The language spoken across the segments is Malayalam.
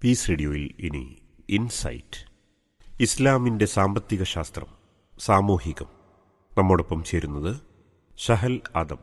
പീസ് റേഡിയോയിൽ ഇനി ഇൻസൈറ്റ് ഇസ്ലാമിൻ്റെ സാമ്പത്തിക ശാസ്ത്രം സാമൂഹികം നമ്മോടൊപ്പം ചേരുന്നത് ഷഹൽ ആദം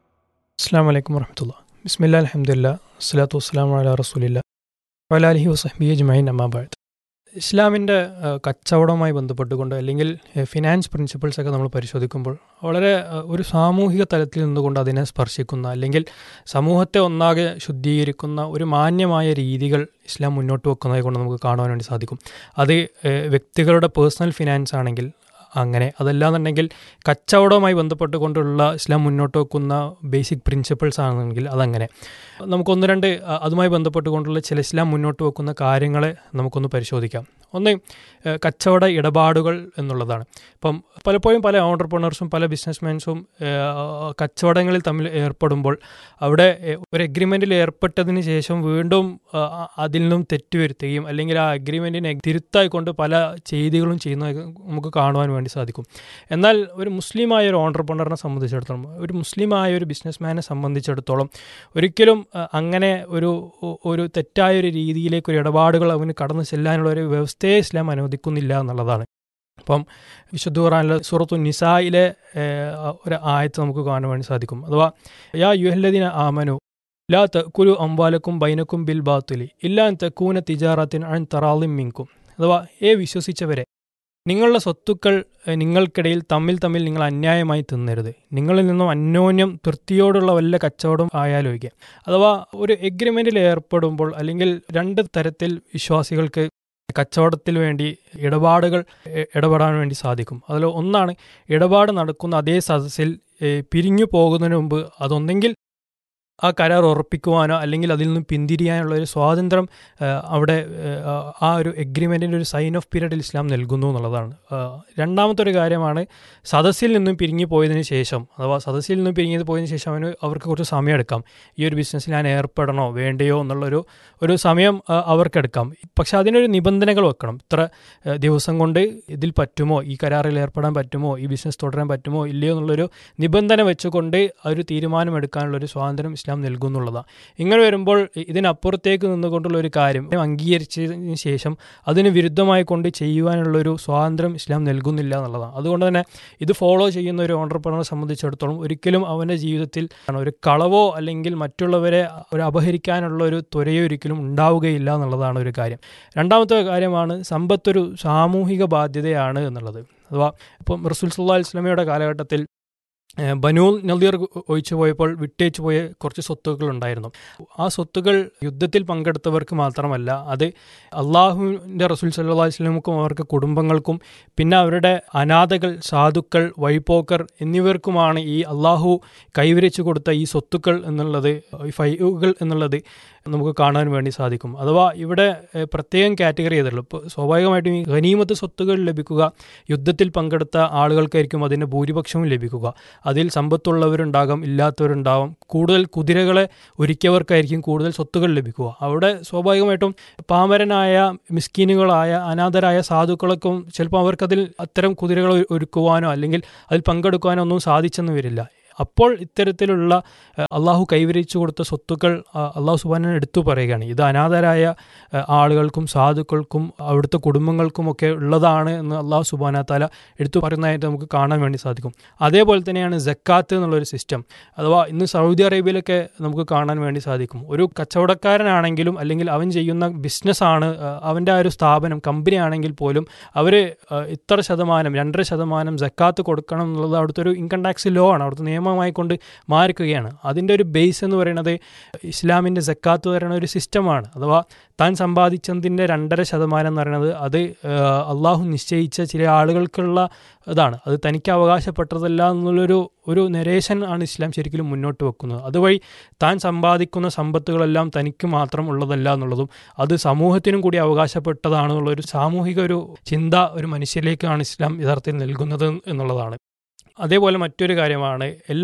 അസ്സാം വലൈക്കും വർഹമത്തുള്ള ബിസ്മില്ല അലഹമുല്ല അസ്സലാത്തു വസ്സലാം അല റസൂലില്ല വലാലിഹി വസഹബി അജ്മൈൻ അമ്മാബാദ് ഇസ്ലാമിൻ്റെ ഏഹ്, കച്ചവടവുമായി ബന്ധപ്പെട്ടുകൊണ്ട് അല്ലെങ്കിൽ ഏഹ്, ഫിനാൻസ് പ്രിൻസിപ്പിൾസ് ഒക്കെ നമ്മൾ പരിശോധിക്കുമ്പോൾ വളരെ ഏഹ്, ഒരു സാമൂഹിക തലത്തിൽ നിന്നുകൊണ്ട് അതിനെ സ്പർശിക്കുന്ന അല്ലെങ്കിൽ സമൂഹത്തെ ഒന്നാകെ ശുദ്ധീകരിക്കുന്ന ഒരു മാന്യമായ രീതികൾ ഇസ്ലാം മുന്നോട്ട് വെക്കുന്നതായി കൊണ്ട് നമുക്ക് കാണുവാൻ വേണ്ടി സാധിക്കും അത് ഏഹ്, വ്യക്തികളുടെ പേഴ്സണൽ ഫിനാൻസ് ആണെങ്കിൽ അങ്ങനെ അതല്ലാന്നുണ്ടെങ്കിൽ കച്ചവടവുമായി ബന്ധപ്പെട്ടുകൊണ്ടുള്ള ഇസ്ലാം മുന്നോട്ട് വെക്കുന്ന ബേസിക് പ്രിൻസിപ്പിൾസ് ആണെങ്കിൽ അതങ്ങനെ നമുക്കൊന്ന് രണ്ട് അ, അതുമായി ബന്ധപ്പെട്ടുകൊണ്ടുള്ള ചില ഇസ്ലാം മുന്നോട്ട് വെക്കുന്ന കാര്യങ്ങളെ നമുക്കൊന്ന് പരിശോധിക്കാം ഒന്ന് ഏഹ്, കച്ചവട ഇടപാടുകൾ എന്നുള്ളതാണ് ഇപ്പം പലപ്പോഴും പല ഓണ്ടർപ്രണേഴ്സും പല ബിസിനസ്മാൻസും കച്ചവടങ്ങളിൽ തമ്മിൽ ഏർപ്പെടുമ്പോൾ അവിടെ ഏഹ്, ഒരു എഗ്രിമെൻറ്റിൽ ഏർപ്പെട്ടതിന് ശേഷം വീണ്ടും ആ, ആ, അതിൽ നിന്നും തെറ്റുവരുത്തുകയും അല്ലെങ്കിൽ ആ അഗ്രിമെൻറ്റിനെ തിരുത്തായിക്കൊണ്ട് പല ചെയ്തികളും ചെയ്യുന്നത് നമുക്ക് കാണുവാൻ വേണ്ടി സാധിക്കും എന്നാൽ ഒരു മുസ്ലിമായ ഒരു ഓണ്ടർപ്രണറിനെ സംബന്ധിച്ചിടത്തോളം ഒരു മുസ്ലിമായ ഒരു ബിസിനസ്മാനെ സംബന്ധിച്ചിടത്തോളം ഒരിക്കലും അഹ്, അങ്ങനെ ഒരു ഒ- ഒരു തെറ്റായ ഒരു രീതിയിലേക്ക് ഒരു ഇടപാടുകൾ അവന് കടന്നു ചെല്ലാനുള്ള ഒരു വ്യവസ്ഥയെ ഇസ്ലാം അനുവദിക്കുന്നില്ല എന്നുള്ളതാണ് അപ്പം വിശുദ്ധ ഖുറാനിലെ സൂറത്തു നിസായിലെ ഏഹ്, ഒരു ആയത്ത് നമുക്ക് കാണാൻ വേണ്ടി സാധിക്കും അഥവാ യാ യുഹല്ലദിന ആമനു ലാ തക്കുലു അംബാലക്കും ബൈനക്കും ബിൽ ബാത്തുലി ഇല്ലാൻ തെക്കൂന തിജാറത്തിൻ അൺ തറാലിം മിങ്കും അഥവാ ഏ വിശ്വസിച്ചവരെ നിങ്ങളുടെ സ്വത്തുക്കൾ ഏഹ്, നിങ്ങൾക്കിടയിൽ തമ്മിൽ തമ്മിൽ നിങ്ങൾ അന്യായമായി തിന്നരുത് നിങ്ങളിൽ നിന്നും അന്യോന്യം തൃപ്തിയോടുള്ള വല്ല കച്ചവടം ആയാലോചിക്കുക അഥവാ ഒരു എഗ്രിമെൻറ്റിൽ ഏർപ്പെടുമ്പോൾ അല്ലെങ്കിൽ രണ്ട് തരത്തിൽ വിശ്വാസികൾക്ക് കച്ചവടത്തിൽ വേണ്ടി ഇടപാടുകൾ എ- ഇടപെടാൻ വേണ്ടി സാധിക്കും അതിൽ ഒന്നാണ് ഇടപാട് നടക്കുന്ന അതേ സദസ്സിൽ ഏഹ്, പിരിഞ്ഞു പോകുന്നതിന് മുമ്പ് അതൊന്നെങ്കിൽ ആ കരാർ ഉറപ്പിക്കുവാനോ അല്ലെങ്കിൽ അതിൽ നിന്ന് പിന്തിരിയാനുള്ള ഒരു സ്വാതന്ത്ര്യം ആ, അവിടെ ആ, ആ ഒരു എഗ്രിമെൻറ്റിൻ്റെ ഒരു സൈൻ ഓഫ് പീരീഡിൽ ഇസ്ലാം നൽകുന്നു എന്നുള്ളതാണ് ആ, രണ്ടാമത്തെ ഒരു കാര്യമാണ് സദസ്സിൽ നിന്നും പിരിഞ്ഞു പോയതിന് ശേഷം അഥവാ സദസ്സിൽ നിന്നും പിരിഞ്ഞു പോയതിന് ശേഷം അവന് അവർക്ക് കുറച്ച് സമയം എടുക്കാം ഈ ഒരു ബിസിനസ്സിൽ ഞാൻ ഏർപ്പെടണോ വേണ്ടയോ എന്നുള്ളൊരു ഒരു സമയം ആ, അവർക്കെടുക്കാം പക്ഷെ അതിനൊരു നിബന്ധനകൾ വെക്കണം ഇത്ര ആ, ദിവസം കൊണ്ട് ഇതിൽ പറ്റുമോ ഈ കരാറിൽ ഏർപ്പെടാൻ പറ്റുമോ ഈ ബിസിനസ് തുടരാൻ പറ്റുമോ ഇല്ലയോ എന്നുള്ളൊരു നിബന്ധന വെച്ചുകൊണ്ട് ആ ഒരു തീരുമാനമെടുക്കാനുള്ളൊരു സ്വാതന്ത്ര്യം ഇസ്ലാം നൽകുന്നുള്ളതാണ് ഇങ്ങനെ വരുമ്പോൾ ഇതിനപ്പുറത്തേക്ക് നിന്നുകൊണ്ടുള്ള ഒരു കാര്യം അംഗീകരിച്ചതിന് ശേഷം അതിന് വിരുദ്ധമായി കൊണ്ട് ചെയ്യുവാനുള്ളൊരു സ്വാതന്ത്ര്യം ഇസ്ലാം നൽകുന്നില്ല എന്നുള്ളതാണ് അതുകൊണ്ട് തന്നെ ഇത് ഫോളോ ചെയ്യുന്ന ഒരു ഓണ്ടർപ്രണറെ സംബന്ധിച്ചിടത്തോളം ഒരിക്കലും അവൻ്റെ ജീവിതത്തിൽ ഒരു കളവോ അല്ലെങ്കിൽ മറ്റുള്ളവരെ ഒരു അപഹരിക്കാനുള്ള ഒരു ത്വരയോ ഒരിക്കലും ഉണ്ടാവുകയില്ല എന്നുള്ളതാണ് ഒരു കാര്യം രണ്ടാമത്തെ കാര്യമാണ് സമ്പത്തൊരു സാമൂഹിക ബാധ്യതയാണ് എന്നുള്ളത് അഥവാ ഇപ്പം റസൂൽ സല്ലാ ഇസ്ലാമയുടെ കാലഘട്ടത്തിൽ ഏഹ് ബനൂ നദീർ ഒഴിച്ചു പോയപ്പോൾ വിട്ടേച്ചു പോയ കുറച്ച് സ്വത്തുക്കൾ ഉണ്ടായിരുന്നു ആ സ്വത്തുകൾ യുദ്ധത്തിൽ പങ്കെടുത്തവർക്ക് മാത്രമല്ല അത് അള്ളാഹുവിൻ്റെ റസൂൽ സല്ലാ വസ്ലമുക്കും അവർക്ക് കുടുംബങ്ങൾക്കും പിന്നെ അവരുടെ അനാഥകൾ സാധുക്കൾ വഴിപോക്കർ എന്നിവർക്കുമാണ് ഈ അള്ളാഹു കൈവരിച്ചു കൊടുത്ത ഈ സ്വത്തുക്കൾ എന്നുള്ളത് ഈ ഫൈവുകൾ എന്നുള്ളത് നമുക്ക് കാണാൻ വേണ്ടി സാധിക്കും അഥവാ ഇവിടെ ഏഹ്, പ്രത്യേകം കാറ്റഗറി ചെയ്തിട്ടുള്ളൂ ഇപ്പോൾ സ്വാഭാവികമായിട്ടും ഈ ഖനീമത്ത് സ്വത്തുകൾ ലഭിക്കുക യുദ്ധത്തിൽ പങ്കെടുത്ത ആളുകൾക്കായിരിക്കും അതിൻ്റെ ഭൂരിപക്ഷവും ലഭിക്കുക അതിൽ സമ്പത്തുള്ളവരുണ്ടാകാം ഇല്ലാത്തവരുണ്ടാകും കൂടുതൽ കുതിരകളെ ഒരുക്കിയവർക്കായിരിക്കും കൂടുതൽ സ്വത്തുകൾ ലഭിക്കുക അവിടെ സ്വാഭാവികമായിട്ടും പാമരനായ മിസ്കീനുകളായ അനാഥരായ സാധുക്കൾക്കും ചിലപ്പോൾ അവർക്കതിൽ അത്തരം കുതിരകൾ ഒരു- ഒരുക്കുവാനോ അല്ലെങ്കിൽ അതിൽ പങ്കെടുക്കുവാനോ ഒന്നും സാധിച്ചെന്ന് വരില്ല അപ്പോൾ ഇത്തരത്തിലുള്ള അഹ്, അള്ളാഹു കൈവരിച്ചു കൊടുത്ത സ്വത്തുക്കൾ അഹ്, അള്ളാഹു സുബാന എടുത്തു പറയുകയാണ് ഇത് അനാഥരായ അഹ്, ആളുകൾക്കും സാധുക്കൾക്കും അവിടുത്തെ കുടുംബങ്ങൾക്കുമൊക്കെ ഉള്ളതാണ് എന്ന് അള്ളാഹു സുബാന താല എടുത്തു പറയുന്നതായിട്ട് നമുക്ക് കാണാൻ വേണ്ടി സാധിക്കും അതേപോലെ തന്നെയാണ് ജക്കാത്ത് എന്നുള്ളൊരു സിസ്റ്റം അഥവാ ഇന്ന് സൗദി അറേബ്യയിലൊക്കെ നമുക്ക് കാണാൻ വേണ്ടി സാധിക്കും ഒരു കച്ചവടക്കാരനാണെങ്കിലും അല്ലെങ്കിൽ അവൻ ചെയ്യുന്ന ബിസിനസ്സാണ് അവൻ്റെ ആ ഒരു സ്ഥാപനം കമ്പനി ആണെങ്കിൽ പോലും അവർ ഇത്ര ശതമാനം രണ്ടര ശതമാനം ജക്കാത്ത് കൊടുക്കണം എന്നുള്ളത് അവിടുത്തെ ഒരു ഇൻകം ടാക്സ് ലോ ആണ് അവിടുത്തെ നിയമമായി കൊണ്ട് മാറിക്കുകയാണ് അതിൻ്റെ ഒരു ബേസ് എന്ന് പറയുന്നത് ഇസ്ലാമിൻ്റെ ജക്കാത്ത് പറയുന്ന ഒരു സിസ്റ്റമാണ് അഥവാ താൻ സമ്പാദിച്ചതിൻ്റെ രണ്ടര ശതമാനം എന്ന് പറയുന്നത് അത് ആ, അള്ളാഹു നിശ്ചയിച്ച ചില ആളുകൾക്കുള്ള ഇതാണ് അത് തനിക്ക് അവകാശപ്പെട്ടതല്ല എന്നുള്ളൊരു ഒരു നരേഷൻ ആണ് ഇസ്ലാം ശരിക്കും മുന്നോട്ട് വെക്കുന്നത് അതുവഴി താൻ സമ്പാദിക്കുന്ന സമ്പത്തുകളെല്ലാം തനിക്ക് മാത്രം ഉള്ളതല്ല എന്നുള്ളതും അത് സമൂഹത്തിനും കൂടി അവകാശപ്പെട്ടതാണെന്നുള്ള ഒരു സാമൂഹിക ഒരു ചിന്ത ഒരു മനുഷ്യരിലേക്കാണ് ഇസ്ലാം യഥാർത്ഥത്തിൽ നൽകുന്നത് എന്നുള്ളതാണ് അതേപോലെ മറ്റൊരു കാര്യമാണ് എല്ലാ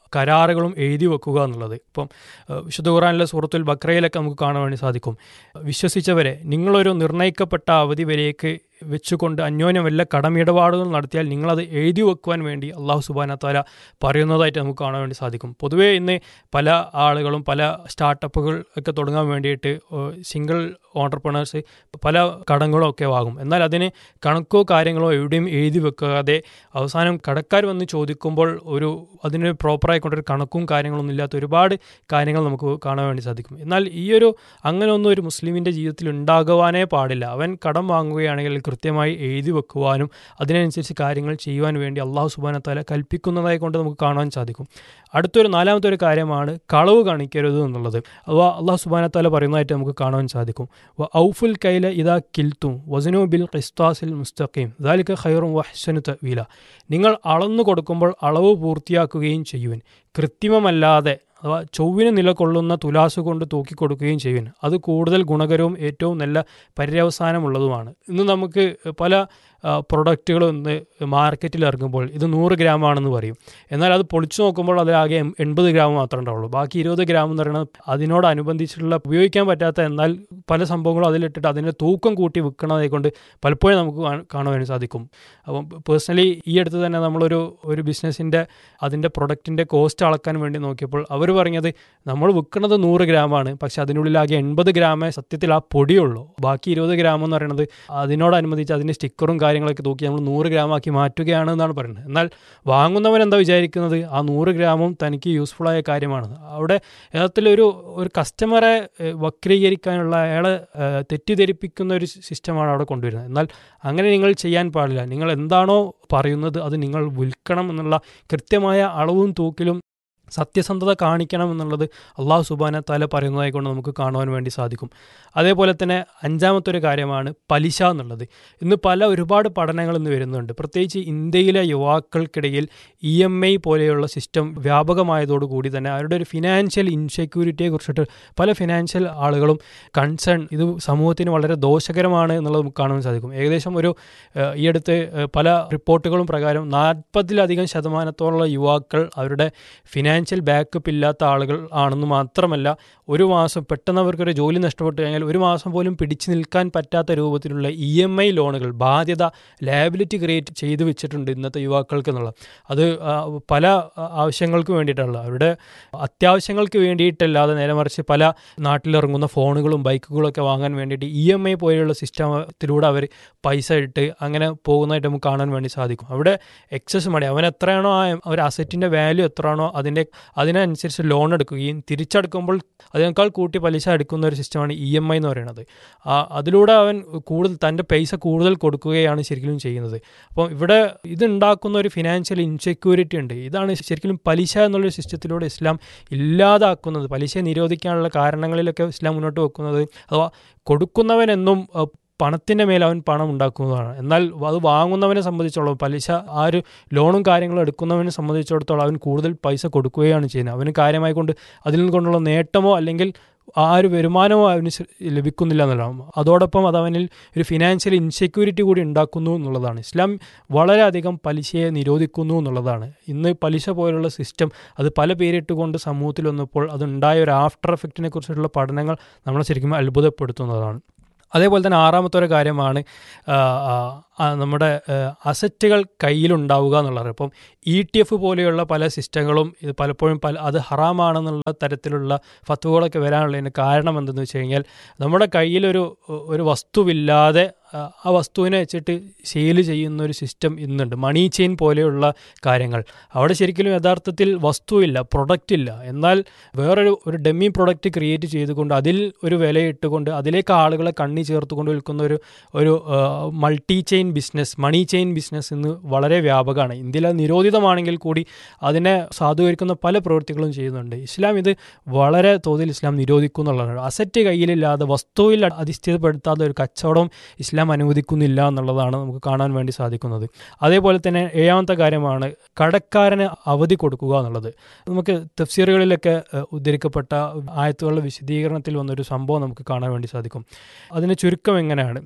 കരാറുകളും എഴുതി വെക്കുക എന്നുള്ളത് ഇപ്പം ഏഹ്, വിശുദ്ധ ഖുറാനിലെ സൂറത്തുൽ ബക്രയിലൊക്കെ നമുക്ക് കാണാൻ വേണ്ടി സാധിക്കും വിശ്വസിച്ചവരെ നിങ്ങളൊരു നിർണയിക്കപ്പെട്ട അവധി വരേക്ക് വെച്ചുകൊണ്ട് അന്യോന്യം വല്ല കടമിടപാടുകൾ നടത്തിയാൽ നിങ്ങളത് എഴുതി വെക്കുവാൻ വേണ്ടി അള്ളാഹു സുബാന താല പറയുന്നതായിട്ട് നമുക്ക് കാണാൻ വേണ്ടി സാധിക്കും പൊതുവേ ഇന്ന് പല ആളുകളും പല സ്റ്റാർട്ടപ്പുകൾ ഒക്കെ തുടങ്ങാൻ വേണ്ടിയിട്ട് സിംഗിൾ ഓണ്ടർപ്രണേഴ്സ് പല കടങ്ങളും ഒക്കെ വാങ്ങും എന്നാൽ അതിന് കണക്കോ കാര്യങ്ങളോ എവിടെയും എഴുതി വെക്കാതെ അവസാനം കടക്കാർ വന്ന് ചോദിക്കുമ്പോൾ ഒരു അതിന് പ്രോപ്പറായി കൊണ്ടൊരു കണക്കും കാര്യങ്ങളൊന്നും ഇല്ലാത്ത ഒരുപാട് കാര്യങ്ങൾ നമുക്ക് കാണാൻ വേണ്ടി സാധിക്കും എന്നാൽ ഈ ഒരു അങ്ങനെ ഒന്നും ഒരു മുസ്ലിമിൻ്റെ ജീവിതത്തിൽ ഉണ്ടാകുവാനേ പാടില്ല അവൻ കടം വാങ്ങുകയാണെങ്കിൽ കൃത്യമായി എഴുതി വെക്കുവാനും അതിനനുസരിച്ച് കാര്യങ്ങൾ ചെയ്യുവാൻ വേണ്ടി അള്ളാഹു സുബാനത്താല കൽപ്പിക്കുന്നതായി കൊണ്ട് നമുക്ക് കാണാൻ സാധിക്കും അടുത്തൊരു നാലാമത്തെ ഒരു കാര്യമാണ് കളവ് കാണിക്കരുത് എന്നുള്ളത് അഥവാ അള്ളാഹു സുബാനത്താല പറയുന്നതായിട്ട് നമുക്ക് കാണാൻ സാധിക്കും വ ഔഫുൽ കൈല ഇതാ കിൽത്തും വസനു ബിൽ ഖിസ്താസിൽ മുസ്തഖീം ദാലിക ഖൈറും വഹ്സനു തവീല നിങ്ങൾ അളന്നു കൊടുക്കുമ്പോൾ അളവ് പൂർത്തിയാക്കുകയും ചെയ്യുവൻ കൃത്രിമമല്ലാതെ അഥവാ ചൊവ്വിന് നിലകൊള്ളുന്ന തുലാസ് കൊണ്ട് തൂക്കിക്കൊടുക്കുകയും ചെയ്യുവൻ അത് കൂടുതൽ ഗുണകരവും ഏറ്റവും നല്ല പര്യവസാനമുള്ളതുമാണ് ഇന്ന് നമുക്ക് പല പ്രൊഡക്റ്റുകൾ ഇന്ന് മാർക്കറ്റിൽ ഇറങ്ങുമ്പോൾ ഇത് നൂറ് ഗ്രാം ആണെന്ന് പറയും എന്നാൽ അത് പൊളിച്ചു നോക്കുമ്പോൾ അതിലാകെ എം- എൺപത് ഗ്രാം മാത്രമേ ഉണ്ടാവുള്ളൂ ബാക്കി ഇരുപത് ഗ്രാം എന്ന് പറയുന്നത് അതിനോടനുബന്ധിച്ചിട്ടുള്ള ഉപയോഗിക്കാൻ പറ്റാത്ത എന്നാൽ പല സംഭവങ്ങളും അതിലിട്ടിട്ട് അതിൻ്റെ തൂക്കം കൂട്ടി വിൽക്കണതെ കൊണ്ട് പലപ്പോഴും നമുക്ക് കാ- കാണാൻ വേണ്ടി സാധിക്കും അപ്പം പേഴ്സണലി ഈ അടുത്ത് തന്നെ നമ്മളൊരു ഒരു ബിസിനസ്സിൻ്റെ അതിൻ്റെ പ്രൊഡക്റ്റിൻ്റെ കോസ്റ്റ് അളക്കാൻ വേണ്ടി നോക്കിയപ്പോൾ അവർ പറഞ്ഞത് നമ്മൾ വിൽക്കുന്നത് നൂറ് ഗ്രാമാണ് പക്ഷെ അതിനുള്ളിലാകെ എൺപത് ഗ്രാമേ സത്യത്തിൽ ആ പൊടിയുള്ളൂ ബാക്കി ഇരുപത് ഗ്രാം എന്ന് പറയുന്നത് അതിനോടനുബന്ധിച്ച് അതിൻ്റെ സ്റ്റിക്കറും കാര്യങ്ങളൊക്കെ തൂക്കി നമ്മൾ നൂറ് ഗ്രാമാക്കി മാറ്റുകയാണ് എന്നാണ് പറയുന്നത് എന്നാൽ വാങ്ങുന്നവൻ എന്താ വിചാരിക്കുന്നത് ആ നൂറ് ഗ്രാമും തനിക്ക് യൂസ്ഫുള്ളായ കാര്യമാണ് അവിടെ യഥാർത്ഥത്തിലൊരു ഒരു കസ്റ്റമറെ ഏഹ്, വക്രീകരിക്കാനുള്ള അയാളെ ഏഹ്, തെറ്റിദ്ധരിപ്പിക്കുന്ന ഒരു സിസ്റ്റമാണ് അവിടെ കൊണ്ടുവരുന്നത് എന്നാൽ അങ്ങനെ നിങ്ങൾ ചെയ്യാൻ പാടില്ല നിങ്ങൾ എന്താണോ പറയുന്നത് അത് നിങ്ങൾ വിൽക്കണം എന്നുള്ള കൃത്യമായ അളവും തൂക്കിലും സത്യസന്ധത കാണിക്കണം എന്നുള്ളത് അള്ളാഹു സുബാന താല പറയുന്നതായി കൊണ്ട് നമുക്ക് കാണുവാൻ വേണ്ടി സാധിക്കും അതേപോലെ തന്നെ അഞ്ചാമത്തെ ഒരു കാര്യമാണ് പലിശ എന്നുള്ളത് ഇന്ന് പല ഒരുപാട് പഠനങ്ങൾ ഇന്ന് വരുന്നുണ്ട് പ്രത്യേകിച്ച് ഇന്ത്യയിലെ യുവാക്കൾക്കിടയിൽ ഇ എം ഐ പോലെയുള്ള സിസ്റ്റം വ്യാപകമായതോടുകൂടി തന്നെ അവരുടെ ഒരു ഫിനാൻഷ്യൽ ഇൻസെക്യൂരിറ്റിയെ കുറിച്ചിട്ട് പല ഫിനാൻഷ്യൽ ആളുകളും കൺസേൺ ഇത് സമൂഹത്തിന് വളരെ ദോഷകരമാണ് എന്നുള്ളത് നമുക്ക് കാണാൻ സാധിക്കും ഏകദേശം ഒരു ഏഹ്, ഈ അടുത്ത് ഏഹ്, പല റിപ്പോർട്ടുകളും പ്രകാരം നാൽപ്പതിലധികം ശതമാനത്തോളം യുവാക്കൾ അവരുടെ ഫിനാൻഷ്യൽ ബാക്കപ്പ് ഇല്ലാത്ത ആളുകൾ ആണെന്ന് മാത്രമല്ല ഒരു മാസം പെട്ടെന്ന് അവർക്കൊരു ജോലി നഷ്ടപ്പെട്ടു കഴിഞ്ഞാൽ ഒരു മാസം പോലും പിടിച്ചു നിൽക്കാൻ പറ്റാത്ത രൂപത്തിലുള്ള ഇ എം ഐ ലോണുകൾ ബാധ്യത ലാബിലിറ്റി ക്രിയേറ്റ് ചെയ്തു വെച്ചിട്ടുണ്ട് ഇന്നത്തെ യുവാക്കൾക്ക് എന്നുള്ള അത് ആ, പല ആ, ആവശ്യങ്ങൾക്ക് വേണ്ടിയിട്ടുള്ള അവരുടെ അത്യാവശ്യങ്ങൾക്ക് വേണ്ടിയിട്ടല്ലാതെ നേരെ മറിച്ച് പല നാട്ടിലിറങ്ങുന്ന ഫോണുകളും ബൈക്കുകളൊക്കെ വാങ്ങാൻ വേണ്ടിയിട്ട് ഇ എം ഐ പോലെയുള്ള സിസ്റ്റത്തിലൂടെ അവർ പൈസ ഇട്ട് അങ്ങനെ പോകുന്നതായിട്ട് നമുക്ക് കാണാൻ വേണ്ടി സാധിക്കും അവിടെ എക്സസ് മണി അവൻ എത്രയാണോ ആ ഒരു അസറ്റിൻ്റെ വാല്യൂ എത്രയാണോ അതിൻ്റെ അതിനനുസരിച്ച് ലോൺ എടുക്കുകയും തിരിച്ചടക്കുമ്പോൾ അതിനേക്കാൾ കൂട്ടി പലിശ എടുക്കുന്ന ഒരു സിസ്റ്റമാണ് ഇ എം ഐ എന്ന് പറയുന്നത് ആ, അതിലൂടെ അവൻ കൂടുതൽ തൻ്റെ പൈസ കൂടുതൽ കൊടുക്കുകയാണ് ശരിക്കും ചെയ്യുന്നത് അപ്പോൾ ഇവിടെ ഇതുണ്ടാക്കുന്ന ഒരു ഫിനാൻഷ്യൽ ഇൻസെക്യൂരിറ്റി ഉണ്ട് ഇതാണ് ശരിക്കും പലിശ എന്നുള്ള സിസ്റ്റത്തിലൂടെ ഇസ്ലാം ഇല്ലാതാക്കുന്നത് പലിശ നിരോധിക്കാനുള്ള കാരണങ്ങളിലൊക്കെ ഇസ്ലാം മുന്നോട്ട് വെക്കുന്നത് അഥവാ കൊടുക്കുന്നവനെന്നും അഹ്, പണത്തിൻ്റെ മേൽ അവൻ പണം ഉണ്ടാക്കുന്നതാണ് എന്നാൽ അത് വാങ്ങുന്നവനെ സംബന്ധിച്ചോളം പലിശ ആ ഒരു ലോണും കാര്യങ്ങളും എടുക്കുന്നവനെ സംബന്ധിച്ചിടത്തോളം അവൻ കൂടുതൽ പൈസ കൊടുക്കുകയാണ് ചെയ്യുന്നത് അവന് കാര്യമായി കൊണ്ട് അതിൽ നിന്നുകൊണ്ടുള്ള നേട്ടമോ അല്ലെങ്കിൽ ആ ഒരു വരുമാനമോ അവന് ശ- ലഭിക്കുന്നില്ല എന്നുള്ളതാണ് അതോടൊപ്പം അത് അവനിൽ ഒരു ഫിനാൻഷ്യൽ ഇൻസെക്യൂരിറ്റി കൂടി ഉണ്ടാക്കുന്നു എന്നുള്ളതാണ് ഇസ്ലാം വളരെയധികം പലിശയെ നിരോധിക്കുന്നു എന്നുള്ളതാണ് ഇന്ന് പലിശ പോലുള്ള സിസ്റ്റം അത് പല പേരിട്ടുകൊണ്ട് സമൂഹത്തിൽ വന്നപ്പോൾ അതുണ്ടായ ഒരു ആഫ്റ്റർ എഫക്റ്റിനെ കുറിച്ചിട്ടുള്ള പഠനങ്ങൾ നമ്മളെ ശരിക്കും അത്ഭുതപ്പെടുത്തുന്നതാണ് അതേപോലെ തന്നെ ആറാമത്തെ ഒരു കാര്യമാണ് ആ, ആ, ആ, നമ്മുടെ അസറ്റുകൾ കയ്യിലുണ്ടാവുക എന്നുള്ളത് ഇപ്പം ഇ ടി എഫ് പോലെയുള്ള പല സിസ്റ്റങ്ങളും ഇത് പലപ്പോഴും പല അത് ഹറാമാണെന്നുള്ള തരത്തിലുള്ള ഫത്തുവകളൊക്കെ വരാനുള്ളതിന് കാരണം എന്തെന്ന് വെച്ച് കഴിഞ്ഞാൽ നമ്മുടെ കയ്യിലൊരു ഒരു വസ്തുവില്ലാതെ ആ, ആ വസ്തുവിനെ വെച്ചിട്ട് സെയിൽ ചെയ്യുന്ന ഒരു സിസ്റ്റം ഇന്നുണ്ട് മണി ചെയിൻ പോലെയുള്ള കാര്യങ്ങൾ അവിടെ ശരിക്കും യഥാർത്ഥത്തിൽ വസ്തുവില്ല പ്രൊഡക്റ്റ് ഇല്ല എന്നാൽ വേറൊരു ഒരു ഡെമ്മി പ്രൊഡക്റ്റ് ക്രിയേറ്റ് ചെയ്തുകൊണ്ട് അതിൽ ഒരു വിലയിട്ടുകൊണ്ട് അതിലേക്ക് ആളുകളെ കണ്ണി ചേർത്തുകൊണ്ട് വിൽക്കുന്ന ഒരു ഒരു multi chain business money chain business ഇന്ന് വളരെ വ്യാപകമാണ് ഇന്ത്യയിൽ അത് നിരോധിതമാണെങ്കിൽ കൂടി അതിനെ സാധൂകരിക്കുന്ന പല പ്രവൃത്തികളും ചെയ്യുന്നുണ്ട് ഇസ്ലാം ഇത് വളരെ തോതിൽ ഇസ്ലാം നിരോധിക്കുന്നുള്ളതാണ് അസറ്റ് കയ്യിലില്ലാതെ വസ്തുവിൽ അധിഷ്ഠിതപ്പെടുത്താതെ ഒരു കച്ചവടം ഇസ്ലാം അനുവദിക്കുന്നില്ല എന്നുള്ളതാണ് നമുക്ക് കാണാൻ വേണ്ടി സാധിക്കുന്നത് അതേപോലെ തന്നെ ഏഴാമത്തെ കാര്യമാണ് കടക്കാരന് അവധി കൊടുക്കുക എന്നുള്ളത് നമുക്ക് തഫ്സീറുകളിലൊക്കെ ഏഹ്, ഉദ്ധരിക്കപ്പെട്ട ആയത്തുകളുടെ വിശദീകരണത്തിൽ വന്നൊരു സംഭവം നമുക്ക് കാണാൻ വേണ്ടി സാധിക്കും അതിന് ചുരുക്കം എങ്ങനെയാണ്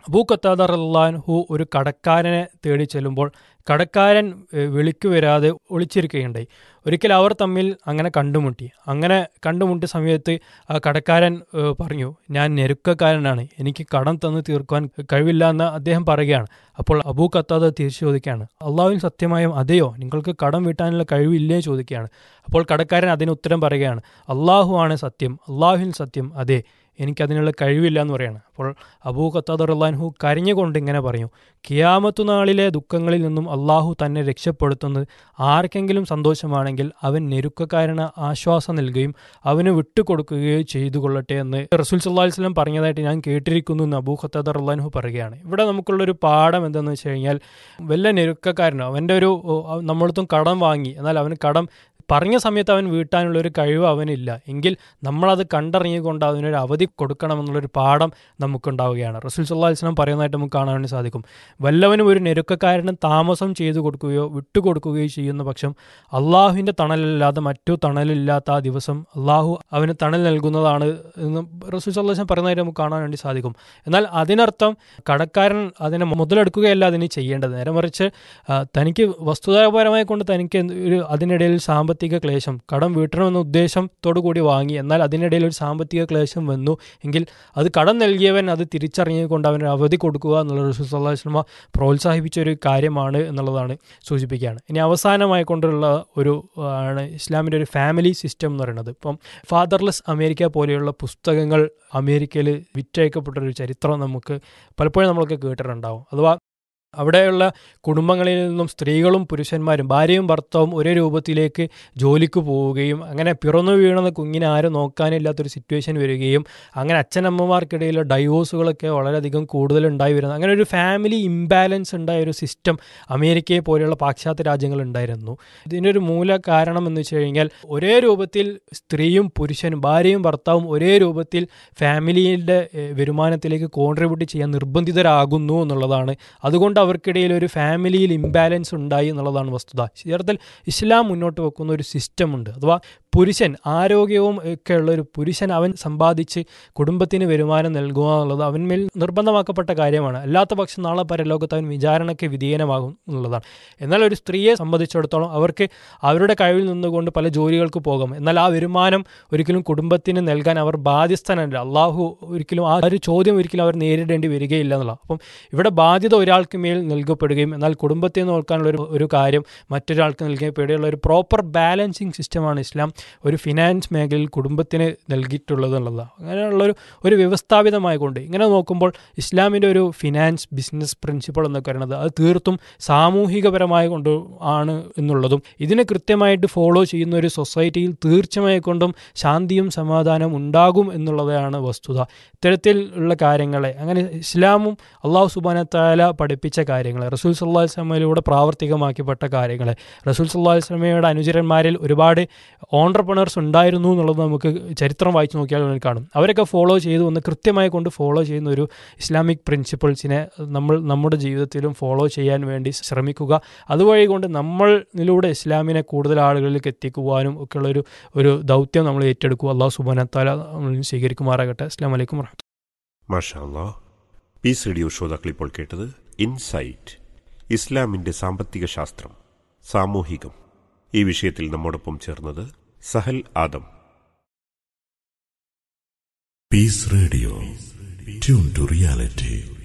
അബൂ ഖത്താദ റല്ലാൻഹു ഒരു കടക്കാരനെ തേടി ചെല്ലുമ്പോൾ കടക്കാരൻ ഏഹ്, വിളിക്കു വരാതെ ഒളിച്ചിരിക്കുകയുണ്ടായി ഒരിക്കൽ അവർ തമ്മിൽ അങ്ങനെ കണ്ടുമുട്ടി അങ്ങനെ കണ്ടുമുട്ടിയ സമയത്ത് ആ കടക്കാരൻ ഏഹ്, പറഞ്ഞു ഞാൻ ഞെരുക്കക്കാരനാണ് എനിക്ക് കടം തന്ന് തീർക്കുവാൻ കഴിവില്ല എന്ന് അദ്ദേഹം പറയുകയാണ് അപ്പോൾ അബൂ ഖത്താദ തിരിച്ചു ചോദിക്കുകയാണ് അള്ളാഹുവിൻ സത്യമായും അതെയോ നിങ്ങൾക്ക് കടം വീട്ടാനുള്ള കഴിവില്ലേ ചോദിക്കുകയാണ് അപ്പോൾ കടക്കാരൻ അതിന് ഉത്തരം പറയുകയാണ് അള്ളാഹു ആണ് സത്യം അള്ളാഹുവിൻ സത്യം അതെ എനിക്കതിനുള്ള കഴിവില്ല എന്ന് പറയാണ് അപ്പോൾ അബൂ ഖത്താദ് റല്ലാൻഹു കരഞ്ഞുകൊണ്ട് ഇങ്ങനെ പറഞ്ഞു കിയാമത്തു നാളിലെ ദുഃഖങ്ങളിൽ നിന്നും അള്ളാഹു തന്നെ രക്ഷപ്പെടുത്തുന്നത് ആർക്കെങ്കിലും സന്തോഷമാണെങ്കിൽ അവൻ ഞെരുക്കക്കാരന് ആശ്വാസം നൽകുകയും അവന് വിട്ടുകൊടുക്കുകയോ ചെയ്തു കൊള്ളട്ടെ എന്ന് റസൂൽ സല്ലാ വസ്ലം പറഞ്ഞതായിട്ട് ഞാൻ കേട്ടിരിക്കുന്നു എന്ന് അബൂ ഖത്താദ് റല്ലാൻഹു പറയുകയാണ് ഇവിടെ നമുക്കുള്ളൊരു പാഠം എന്തെന്ന് വെച്ച് കഴിഞ്ഞാൽ വല്ല ഞെരുക്കക്കാരനോ അവൻ്റെ ഒരു ഓ, നമ്മളടുത്തും കടം വാങ്ങി എന്നാൽ അവന് കടം പറഞ്ഞ സമയത്ത് അവൻ വീട്ടാനുള്ള ഒരു കഴിവ് അവനില്ല എങ്കിൽ നമ്മളത് കണ്ടറിഞ്ഞുകൊണ്ട് അതിനൊരു അവധി കൊടുക്കണമെന്നുള്ളൊരു പാഠം നമുക്കുണ്ടാവുകയാണ് റസൂൽ സല്ലാ വസ്ലം പറയുന്നതായിട്ട് നമുക്ക് കാണാൻ വേണ്ടി സാധിക്കും വല്ലവനും ഒരു ഞെരുക്കക്കാരന് താമസം ചെയ്തു കൊടുക്കുകയോ വിട്ടുകൊടുക്കുകയോ ചെയ്യുന്ന പക്ഷം അള്ളാഹുവിൻ്റെ തണലല്ലാതെ മറ്റു തണലില്ലാത്ത ആ ദിവസം അള്ളാഹു അവന് തണൽ നൽകുന്നതാണ് എന്ന് റസൂൽ സല്ലാ വസ്ലം പറയുന്നതായിട്ട് നമുക്ക് കാണാൻ വേണ്ടി സാധിക്കും എന്നാൽ അതിനർത്ഥം കടക്കാരൻ അതിനെ മുതലെടുക്കുകയല്ല അതിന് ചെയ്യേണ്ടത് നേരെ മറിച്ച് ആ, തനിക്ക് വസ്തുതാപരമായി കൊണ്ട് തനിക്ക് എന്ത് ഒരു അതിനിടയിൽ സാമ്പത്തിക ക്ലേശം കടം വീട്ടണമെന്ന ഉദ്ദേശത്തോടു കൂടി വാങ്ങി എന്നാൽ അതിനിടയിൽ ഒരു സാമ്പത്തിക ക്ലേശം വന്നു എങ്കിൽ അത് കടം നൽകിയവൻ അത് തിരിച്ചറിഞ്ഞുകൊണ്ട് അവന് അവധി കൊടുക്കുക എന്നുള്ള റസൂസ്ലാസ്ലമ പ്രോത്സാഹിപ്പിച്ച ഒരു കാര്യമാണ് എന്നുള്ളതാണ് സൂചിപ്പിക്കുകയാണ് ഇനി അവസാനമായി കൊണ്ടുള്ള ഒരു ആ, ആണ് ഇസ്ലാമിൻ്റെ ഒരു ഫാമിലി സിസ്റ്റം എന്ന് പറയുന്നത് ഇപ്പം ഫാദർലെസ് അമേരിക്ക പോലെയുള്ള പുസ്തകങ്ങൾ അമേരിക്കയിൽ വിറ്റയക്കപ്പെട്ട ഒരു ചരിത്രം നമുക്ക് പലപ്പോഴും നമ്മളൊക്കെ കേട്ടിട്ടുണ്ടാവും അഥവാ അവിടെയുള്ള കുടുംബങ്ങളിൽ നിന്നും സ്ത്രീകളും പുരുഷന്മാരും ഭാര്യയും ഭർത്താവും ഒരേ രൂപത്തിലേക്ക് ജോലിക്ക് പോവുകയും അങ്ങനെ പിറന്നു വീണുന്ന കുഞ്ഞിനെ ആരും നോക്കാനില്ലാത്തൊരു സിറ്റുവേഷൻ വരികയും അങ്ങനെ അച്ഛനമ്മമാർക്കിടയിലെ ഡൈവോഴ്സുകളൊക്കെ വളരെയധികം കൂടുതൽ ഉണ്ടായി വരുന്നത് അങ്ങനെ ഒരു ഫാമിലി ഇംബാലൻസ് ഉണ്ടായ ഒരു സിസ്റ്റം അമേരിക്കയെ പോലെയുള്ള പാശ്ചാത്യ രാജ്യങ്ങൾ ഉണ്ടായിരുന്നു ഇതിനൊരു മൂല കാരണം എന്ന് വെച്ച് കഴിഞ്ഞാൽ ഒരേ രൂപത്തിൽ സ്ത്രീയും പുരുഷനും ഭാര്യയും ഭർത്താവും ഒരേ രൂപത്തിൽ ഫാമിലിയുടെ ഏഹ്, വരുമാനത്തിലേക്ക് കോൺട്രിബ്യൂട്ട് ചെയ്യാൻ നിർബന്ധിതരാകുന്നു എന്നുള്ളതാണ് അതുകൊണ്ട് അവർക്കിടയിൽ ഒരു ഫാമിലിയിൽ ഇംബാലൻസ് ഉണ്ടായി എന്നുള്ളതാണ് വസ്തുത യഥാർത്ഥത്തിൽ ഇസ്ലാം മുന്നോട്ട് വെക്കുന്ന ഒരു സിസ്റ്റം ഉണ്ട് അഥവാ പുരുഷൻ ആരോഗ്യവും ഒക്കെ ഉള്ള ഒരു പുരുഷൻ അവൻ സമ്പാദിച്ച് കുടുംബത്തിന് വരുമാനം നൽകുക എന്നുള്ളത് അവന്മേൽ നിർബന്ധമാക്കപ്പെട്ട കാര്യമാണ് അല്ലാത്ത പക്ഷം നാളെ പരലോകത്ത് അവൻ വിചാരണയ്ക്ക് വിധേയനമാകും എന്നുള്ളതാണ് എന്നാൽ ഒരു സ്ത്രീയെ സംബന്ധിച്ചിടത്തോളം അവർക്ക് അവരുടെ കഴിവിൽ നിന്നുകൊണ്ട് പല ജോലികൾക്ക് പോകാം എന്നാൽ ആ വരുമാനം ഒരിക്കലും കുടുംബത്തിന് നൽകാൻ അവർ ബാധ്യസ്ഥനല്ല അള്ളാഹു ഒരിക്കലും ആ ഒരു ചോദ്യം ഒരിക്കലും അവർ നേരിടേണ്ടി വരികയില്ല എന്നുള്ള അപ്പം ഇവിടെ ബാധ്യത ഒരാൾക്ക് മേൽ നൽകപ്പെടുകയും എന്നാൽ കുടുംബത്തെ നോക്കാനുള്ള ഒരു ഒരു കാര്യം മറ്റൊരാൾക്ക് നൽകപ്പെടുകയുള്ള ഒരു പ്രോപ്പർ ബാലൻസിങ് സിസ്റ്റമാണ് ഇസ്ലാം ഒരു ഫിനാൻസ് മേഖലയിൽ കുടുംബത്തിന് നൽകിയിട്ടുള്ളത് എന്നുള്ളതാണ് അങ്ങനെയുള്ളൊരു ഒരു വ്യവസ്ഥാപിതമായി കൊണ്ട് ഇങ്ങനെ നോക്കുമ്പോൾ ഇസ്ലാമിൻ്റെ ഒരു ഫിനാൻസ് ബിസിനസ് പ്രിൻസിപ്പിൾ എന്നൊക്കെ പറയുന്നത് അത് തീർത്തും സാമൂഹികപരമായ കൊണ്ട് ആണ് എന്നുള്ളതും ഇതിനെ കൃത്യമായിട്ട് ഫോളോ ചെയ്യുന്ന ഒരു സൊസൈറ്റിയിൽ തീർച്ചയായി കൊണ്ടും ശാന്തിയും സമാധാനവും ഉണ്ടാകും എന്നുള്ളതാണ് വസ്തുത ഇത്തരത്തിൽ ഉള്ള കാര്യങ്ങളെ അങ്ങനെ ഇസ്ലാമും അള്ളാഹു സുബാനത്താല പഠിപ്പിച്ച കാര്യങ്ങൾ റസൂൽ സല്ലാ വസ്ലമയിലൂടെ പ്രാവർത്തികമാക്കിപ്പെട്ട കാര്യങ്ങളെ റസൂൽ സല്ലാ വസ്ലമയുടെ അനുചരന്മാരിൽ ഒരുപാട് ഓണ്ടർപ്രണേഴ്സ് ഉണ്ടായിരുന്നു എന്നുള്ളത് നമുക്ക് ചരിത്രം വായിച്ചു നോക്കിയാൽ നമുക്ക് കാണും അവരൊക്കെ ഫോളോ ചെയ്തു വന്ന് കൃത്യമായി കൊണ്ട് ഫോളോ ചെയ്യുന്ന ഒരു ഇസ്ലാമിക് പ്രിൻസിപ്പിൾസിനെ നമ്മൾ നമ്മുടെ ജീവിതത്തിലും ഫോളോ ചെയ്യാൻ വേണ്ടി ശ്രമിക്കുക അതുവഴി കൊണ്ട് നമ്മളിലൂടെ ഇസ്ലാമിനെ കൂടുതൽ ആളുകളിലേക്ക് എത്തിക്കുവാനും ഒക്കെയുള്ള ഒരു ഒരു ദൗത്യം നമ്മൾ ഏറ്റെടുക്കുക അള്ളാഹു സുബാനത്താല നമ്മൾ സ്വീകരിക്കുമാറാകട്ടെ അസ്ലാം വലൈക്കും വറഹ്മത്തുള്ളാഹി. മാഷാ അല്ലാ പീസ് റേഡിയോ ശ്രോതാക്കൾ ഇപ്പോൾ കേട്ടത് ഇൻസൈറ്റ് ഇസ്ലാമിന്റെ സാമ്പത്തിക ശാസ്ത്രം സാമൂഹികം ഈ വിഷയത്തിൽ നമ്മോടൊപ്പം ചേർന്നത് Sahal Adam Peace Radio. Tune to reality.